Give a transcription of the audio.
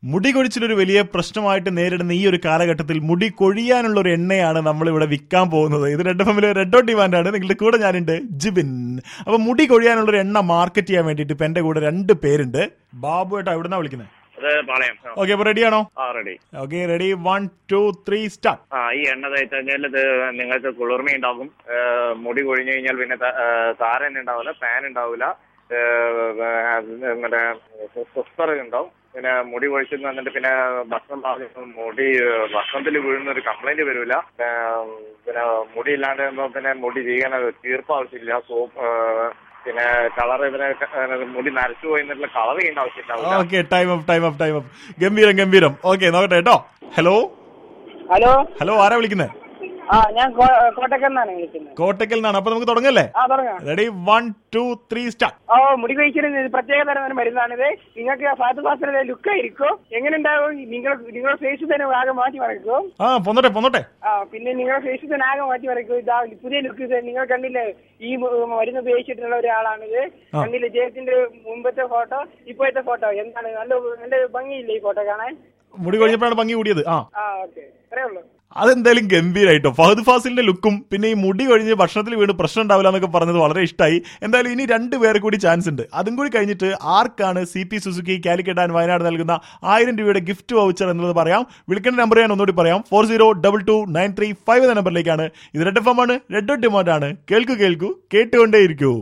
മുടി കൊഴിച്ചിലൊരു വലിയ പ്രശ്നമായിട്ട് നേരിടുന്ന ഈ ഒരു കാലഘട്ടത്തിൽ മുടി കൊഴിയാനുള്ള ഒരു എണ്ണയാണ് നമ്മൾ ഇവിടെ വിൽക്കാൻ പോകുന്നത് ഇത് റെഡ് ഫമിലെ റെഡ് ഓൺ ഡിമാൻഡ് ആണ് നിങ്ങളുടെ കൂടെ ഞാനുണ്ട് ജിബിൻ അപ്പൊ മുടി കൊഴിയാനുള്ള ഒരു എണ്ണ മാർക്കറ്റ് ചെയ്യാൻ വേണ്ടിയിട്ട് ഇപ്പൊ എന്റെ കൂടെ രണ്ട് പേരുണ്ട് ബാബു ഏട്ടാ എവിടുന്നാ വിളിക്കുന്നത് അത് പാളയം ആ. ഓക്കെ അപ്പൊ റെഡിയാണോ ആ ready okay ready one two three start ആ ഈ എണ്ണ തേച്ച് കഴിഞ്ഞാൽ ഇത് നിങ്ങൾക്ക് കുളിർമ ഉണ്ടാകും ഏ, മുടി കൊഴിഞ്ഞു കഴിഞ്ഞാൽ പിന്നെ ത- ഏ, താരൻ ഉണ്ടാവില്ല ഫാൻ ഉണ്ടാവില്ല ഏ, ഏ, മറ്റേ സ്വസ്ഥത ഉണ്ടാവും പിന്നെ മുടി കൊഴിച്ചെന്ന് വന്നിട്ട് പിന്നെ ഭക്ഷണം പാകുമ്പോൾ മുടി ഭക്ഷണത്തിൽ വീഴുന്ന ഒരു കംപ്ലൈന്റ് വരില്ല പിന്നെ മുടി ഇല്ലാണ്ട് ആകുമ്പോ പിന്നെ മുടി ചെയ്യാൻ തീർപ്പ് ആവശ്യമില്ല സോപ്പ് പിന്നെ കളർ പിന്നെ ക- മുടി നരച്ചു പോയി എന്നുള്ള കളർ ചെയ്യേണ്ട ആവശ്യമില്ല okay time up time up time up ഗംഭീരം ഗംഭീരം ഓക്കെ നോക്കട്ടെ കേട്ടോ ഹലോ ഹലോ ഹലോ ആരാ വിളിക്കുന്നത് ആ ഞാൻ കോ- കോട്ടക്കൽ നിന്നാണ് വിളിക്കുന്നത് കോട്ടക്കൽ നിന്നാണ് അപ്പൊ നമുക്ക് തുടങ്ങല്ലേ ആ തുടങ്ങാം ready one two three start ഓ മുടി കഴിച്ചിരുന്ന ഇത് പ്രത്യേക തരം ഒരു മരുന്നാണിത് നിങ്ങൾക്ക് ഫാസ്റ്റ് ഫാസ്റ്റ് ലുക്ക് ആയിരിക്കും എങ്ങനെ ഉണ്ടാവും നിങ്ങൾ നിങ്ങളുടെ ഫേസ് തന്നെ ആകെ മാറ്റി മറക്കും ആ പൊന്നോട്ടെ പൊന്നോട്ടെ ആ പിന്നെ നിങ്ങളുടെ ഫേസ് തന്നെ ആകെ മാറ്റി മറക്കും ഇതാ പുതിയ ലുക്ക് ഇത് നിങ്ങൾ കണ്ടില്ലേ ഈ മ- മരുന്ന് ഉപയോഗിച്ചിട്ടുള്ള ഒരാളാണിത് ആ. കണ്ടില്ലേ ജയത്തിന്റെ മുമ്പത്തെ ഫോട്ടോ ഇപ്പോഴത്തെ ഫോട്ടോ എന്താണ് നല്ല നല്ല ഭംഗിയില്ലേ ഈ ഫോട്ടോ കാണാൻ മുടി കൊഴിഞ്ഞപ്പോഴാണ് ഭംഗി കൂടിയത് ആ ആ ഓക്കെ അത്രേ ഉള്ളൂ അതെന്തായാലും ഗംഭീരായിട്ടോ ഫഹദ് ഫാസിലിന്റെ ലുക്കും പിന്നെ ഈ മുടി കഴിഞ്ഞ് ഭക്ഷണത്തിൽ വീണ് പ്രശ്നം ഉണ്ടാവില്ല എന്നൊക്കെ പറഞ്ഞത് വളരെ ഇഷ്ടമായി എന്തായാലും ഇനി രണ്ട് പേരെ കൂടി ചാൻസ് ഉണ്ട് അതും കൂടി കഴിഞ്ഞിട്ട് ആർക്കാണ് C P Suzuki Calicut and Wayanad നൽകുന്ന ആയിരം രൂപയുടെ ഗിഫ്റ്റ് വൗച്ചർ എന്നുള്ളത് പറയാം വിളിക്കേണ്ട നമ്പർ ഞാൻ ഒന്നുകൂടി പറയാം four zero double two nine three five എന്ന നമ്പറിലേക്കാണ് ഇത് റെഡ് എഫ് എം ആണ് റെഡ് ഡിമാൻഡ് ആണ് കേൾക്കൂ കേൾക്കൂ കേട്ടുകൊണ്ടേയിരിക്കൂ